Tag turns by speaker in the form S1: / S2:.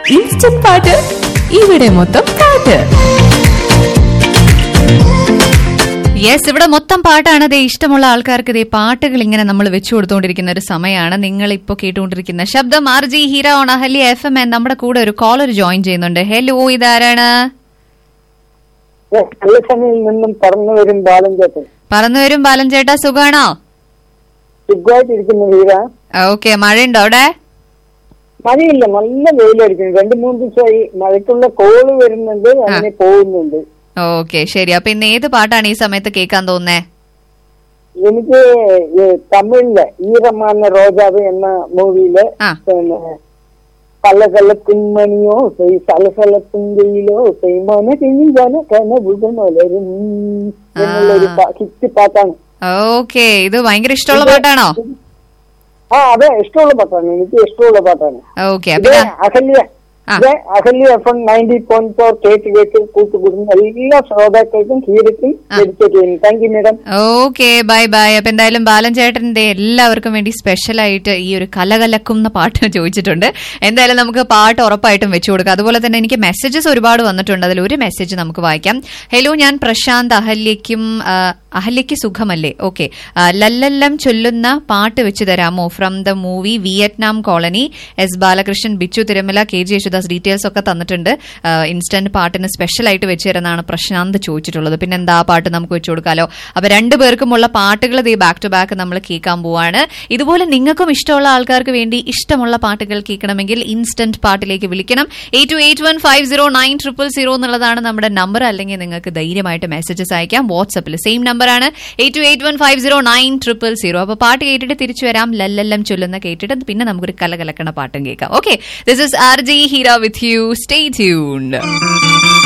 S1: Instant പാട്ട് ഇവിടെ മൊത്തം പാട്ട്
S2: യെസ് ഇവിടെ മൊത്തം പാട്ടാണ് ദേ ഇഷ്ടമുള്ള ആൾക്കാർക്ക് ദേ പാട്ടുകൾ ഇങ്ങനെ നമ്മൾ വെച്ചു കൊടുത്തുകൊണ്ടിരിക്കുന്ന ഒരു സമയമാണ് നിങ്ങൾ ഇപ്പോൾ കേട്ടുകൊണ്ടിരിക്കുന്ന ശബ്ദം ആർ ജി ഹീറ ഓൺ അഹലി എഫ് എം എൻ നമ്മുടെ കൂടെ ഒരു കോളർ ജോയിൻ ചെയ്യുന്നുണ്ട് ഹലോ ഇതാരാണ്
S3: കള്ളസനയിൽ നിന്നും പറന്നു വരും ബാലൻ ചേട്ടൻ
S2: പറന്നു വരും ബാലൻ ചേട്ടാ സുഖാണോ
S3: സുഖമായിട്ടിരിക്കുന്ന വീര
S2: ഓക്കെ മഴയുണ്ടോ അവിടെ
S3: മഴയില്ല നല്ല വെയിലായിരിക്കും രണ്ടു മൂന്ന് ദിവസമായി മഴയ്ക്കുള്ള കോള് വരുന്നുണ്ട് അങ്ങനെ പോകുന്നുണ്ട്
S2: ഓക്കെ ശരി അപ്പൊ ഇന്ന് ഏത് പാട്ടാണ് ഈ സമയത്ത് കേൾക്കാൻ തോന്നുന്നേ
S3: എനിക്ക് ഈ തമിഴിലെ ഈറമാന റോജാവ് എന്ന മൂവിയില്
S2: ആ.
S3: പിന്നെ കലകലക്കും മണിയോ സെയ് സലസലക്കും വെയിലോ സെയ്മാന കിഴിഞ്ഞാല കനവുകൾ വളരും എന്നുള്ളൊരു ഹിറ്റ് പാട്ടാണ്
S2: ഓക്കെ ഇത് ഭയങ്കര ഇഷ്ടമുള്ള പാട്ടാണോ
S3: ആ അതെ ഇഷ്ടമുള്ള പാട്ടാണ് എനിക്ക് ഇഷ്ടമുള്ള പാട്ടാണ്
S2: ഓക്കെ
S3: ഇത്
S2: അപ്പൊ
S3: അഹല്യ
S2: ആ.
S3: ഇത് Ahalya F M ninety point four കേട്ട് കേട്ട് കൂട്ടുകൂടുന്ന എല്ലാ ശ്രോതാക്കൾക്കും ഹീരക്കും ഡെഡിക്കേറ്റ് ചെയ്യുന്നു thank you madam
S2: okay bye bye അപ്പൊ എന്തായാലും ബാലൻ ചേട്ടന്റെ എല്ലാവർക്കും വേണ്ടി സ്പെഷ്യൽ ആയിട്ട് ഈ ഒരു കലകലക്കുന്ന പാട്ട് ചോദിച്ചിട്ടുണ്ട് എന്തായാലും നമുക്ക് പാട്ട് ഉറപ്പായിട്ടും വെച്ചു കൊടുക്കാം അതുപോലെ തന്നെ എനിക്ക് മെസ്സേജസ് ഒരുപാട് വന്നിട്ടുണ്ട് അതിൽ ഒരു മെസ്സേജ് നമുക്ക് വായിക്കാം ഹലോ ഞാൻ പ്രശാന്ത് അഹല്യയ്ക്കും ആ, അഹല്യയ്ക്ക് സുഖമല്ലേ ഓക്കെ ലല്ലല്ലം ചൊല്ലുന്ന പാട്ട് വെച്ച് തരാമോ from the movie Vietnam colony S Balakrishnan Bichu Thirumala K G Yesudas details ഒക്കെ തന്നിട്ടുണ്ട് ഇൻസ്റ്റന്റ് പാട്ടിന് സ്പെഷ്യൽ ആയിട്ട് വെച്ച് തരുന്നതാണ് പ്രശാന്ത് ചോദിച്ചിട്ടുള്ളത് പിന്നെ എന്താ ആ പാട്ട് നമുക്ക് വെച്ചു കൊടുക്കാലോ അപ്പൊ രണ്ടുപേർക്കുമുള്ള പാട്ടുകൾ ദേ ബാക്ക് ടു ബാക്ക് നമ്മൾ കേൾക്കാൻ പോവാണ് ഇതുപോലെ നിങ്ങൾക്കും ഇഷ്ടമുള്ള ആൾക്കാർക്ക് വേണ്ടി ഇഷ്ടമുള്ള പാട്ടുകൾ കേൾക്കണമെങ്കിൽ ഇൻസ്റ്റന്റ് പാട്ടിലേക്ക് വിളിക്കണം eight two eight one five zero nine triple zero എന്നുള്ളതാണ് നമ്മുടെ നമ്പർ അല്ലെങ്കിൽ നിങ്ങൾക്ക് ധൈര്യമായിട്ട് മെസ്സേജസ് അയക്കാം വാട്സപ്പിൽ സെയിം നമ്പറാണ് eight two eight one five zero nine triple zero അപ്പൊ പാട്ട് കേട്ടിട്ട് തിരിച്ചു വരാം ലല്ലെല്ലാം ചൊല്ലുന്ന കേട്ടിട്ട് പിന്നെ നമുക്കൊരു കലകലക്കണ പാട്ടും കേൾക്കാം okay this is R G Heera with you stay tuned